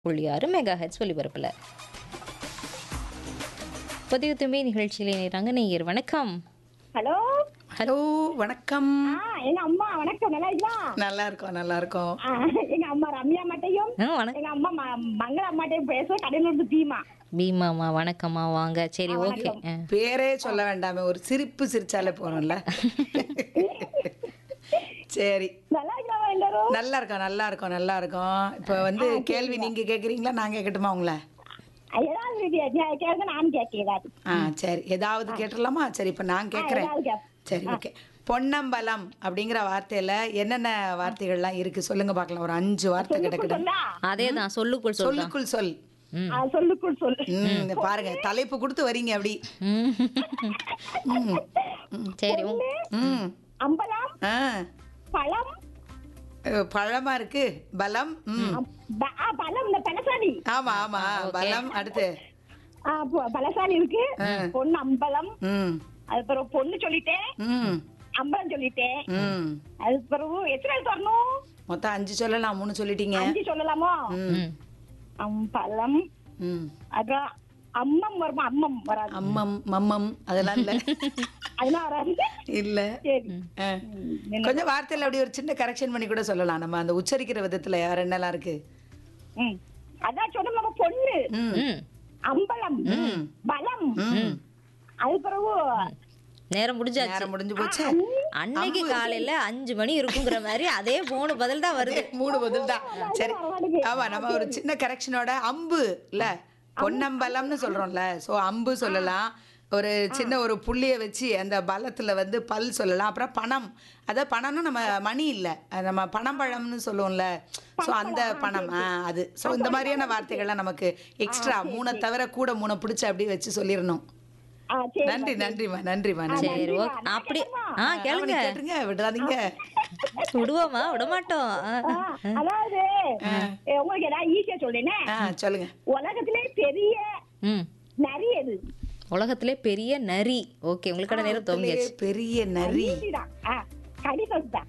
புள்ளி ஆறு mega heads ஒலிபரப்பில் பதிவு தும்பி நிகழ்ச்சியில் இணைகிறாங்க நேயர் வணக்கம் ஹலோ ஹலோ வணக்கம் ஆ எங்க அம்மா வணக்கம் நல்லா இருக்கா நல்லா இருக்கோம் நல்லா இருக்கோம் ஆ, எங்க அம்மா ரம்யா அம்மாட்டையும் ஆ வணக்கம் எங்க அம்மா ம- மங்கள அம்மாட்டையும் பேச கடையில இருந்து தீமா பீமாம்மா வணக்கம்மா வாங்க சரி ஓகே ஆ பேரே சொல்ல வேண்டாமே ஒரு சிரிப்பு சிரிச்சாலே போறோம்ல சரி நல்லா இருக்கா எல்லாரும் நல்லா இருக்கோம் நல்லா இருக்கோம் நல்லா இருக்கோம் இப்போ வந்து கேள்வி நீங்க கேக்குறீங்களா நான் கேட்கட்டுமா உங்களை ஏதாவது இது- இது கேளுங்க நானும் கேட்க ஏதாவது ஆ சரி ஏதாவது கேட்டுடலாமா சரி இப்போ நான் கேட்குறேன் ஏதாவது கேப். சரி ஓகே பொன்னம்பலம் அப்படிங்கிற வார்த்தையில என்னென்ன வார்த்தைகள்லாம் இருக்கு சொல்லுங்க பார்க்கலாம் ஒரு அஞ்சு வார்த்தை கிடக்குது சொல்லா அதே தான் சொல்லுக்குள் சொல் தான் சொல்லுக்குள் சொல் ம் ஆ, சொல்லுக்குள் சொல்லு ம் இந்த பாருங்க தலைப்பு கொடுத்து வரீங்க அப்படி ம். ம் சரி உங்க ம் அம்பலம் ஆ பழம் அஹ், பழமா இருக்கு பலம் ம் ப- ஆ, பழம் இந்த பழசாலி ஆமா ஆமா பலம் அடுத்து ஆ, பொ- பழசாலி இருக்கு பொண்ணு அம்பலம் ம் அது பிறகு பொண்ணு சொல்லிட்டேன் ம் அம்பலம் சொல்லிட்டேன் ம் அது பிறகு எத்தனை எழுத்து வரணும் மொத்தம் அஞ்சு சொல்லலாம் மூணு சொல்லிட்டீங்க அஞ்சு சொல்லலாமோ ம் ம் அம்பலம் ம் அப்புறம் அம்மம் வருமா அம்மம் வராது அம்மம் மம்மம் அதெல்லாம் இல்ல அதெல்லாம் வராது இல்ல சரி ஆ. கொஞ்சம் வார்த்தையில அப்படி ஒரு சின்ன கரெக்ஷன் பண்ணி கூட சொல்லலாம் நம்ம அந்த உச்சரிக்கிற விதத்துல வேற என்னெல்லாம் இருக்கு ம். அதான் சொன்ன நம்ம பொண்ணு ம் ம் அம்பலம் ம் பலம் ம் அது பிறகு நேரம் முடிஞ்சாச்சு நேரம் முடிஞ்சு போச்சு அன்னைக்கு காலையில அஞ்சு மணி இருக்குங்கிற மாதிரி அதே மூணு பதில் தான் வருது மூணு பதில் தான் சரி ஆமா நம்ம ஒரு சின்ன கரெக்ஷனோட அம்பு இல்ல பொன்னம்பலம்னு சொல்றோம்ல சோ அம்பு சொல்லலாம் ஒரு சின்ன ஒரு புள்ளிய வச்சு அந்த பலத்துல வந்து பல் சொல்லலாம் அப்புறம் பணம் அத பணம்னு நம்ம மணி இல்ல அது நம்ம பணம்பழம்னு சொல்லுவோம்ல சோ அந்த பணம் ஆ, அது சோ இந்த மாதிரியான வார்த்தைகள்லாம் நமக்கு எக்ஸ்ட்ரா மூணை தவிர கூட மூணை பிடிச்சு அப்படியே வச்சு சொல்லிடணும் ஆ, சரி நன்றி நன்றிமா நன்றிமா நன்றி சரி ஓகே அப்படி ஆ கேளுங்க அவனை கேட்டுருங்க விடாதீங்க விடுவோமா விட மாட்டோம் ஆ, ஆ, அதாவது ஏ, உங்களுக்கு ஏதாவது ஈஸியா சொல்றேனே ஆ சொல்லுங்க உலகத்திலே பெரிய ம் நரி எது உலகத்திலே பெரிய நரி ஓகே உங்களுக்கான நேரம் துவங்கியாச்சு பெரிய நரி நரிதான். ஆ, கடிதம் தான்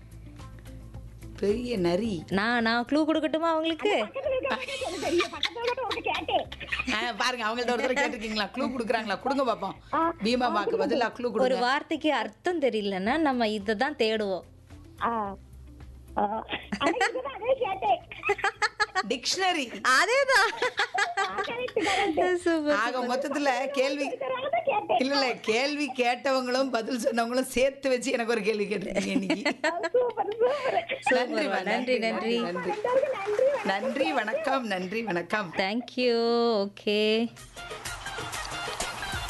பெரிய நரி நான் நான் க்ளூ கொடுக்கட்டுமா அவங்களுக்கு பக்கத்துல இருக்கவங்க சொல்லு தெரியும் பக்கத்துல கூட ஒரு கேட்டேன் ஆ, பாருங்க அவங்கள்ட்ட ஒரு தடவை கேட்டிருக்கீங்களா க்ளூ கொடுக்குறாங்களா கொடுங்க பாப்போம் பீமா பாக்கு பதிலா க்ளூ ஒரு கொடுங்க வார்த்தைக்கு அர்த்தம் தெரியலன்னா நம்ம இதை தான் தேடுவோம் ஆ. ஆ. அன்னைக்கு இதுதான் அதே கேட்டேன் டிக்ஷனரி அதேதான் கரெக்ட் கரெக்ட் சூப்பர் ஆக மொத்தத்துல கேள்வி தான் கேட்டேன் இல்ல இல்ல கேள்வி கேட்டவங்களும் பதில் சொன்னவங்களும் சேர்த்து வச்சு எனக்கு ஒரு கேள்வி கேட்டிருக்கீங்க இன்னைக்கு சூப்பர் சூப்பர் நன்றிமா, நன்றி, நன்றி. நன்றி எல்லாருக்கும் நன்றி நன்றி வணக்கம் நன்றி வணக்கம் தேங்க்யூ ஓகே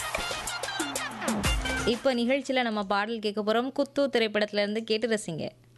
இப்போ நிகழ்ச்சியில் நம்ம பாடல் கேட்க போகிறோம் குத்து திரைப்படத்துல இருந்து கேட்டு ரசிங்க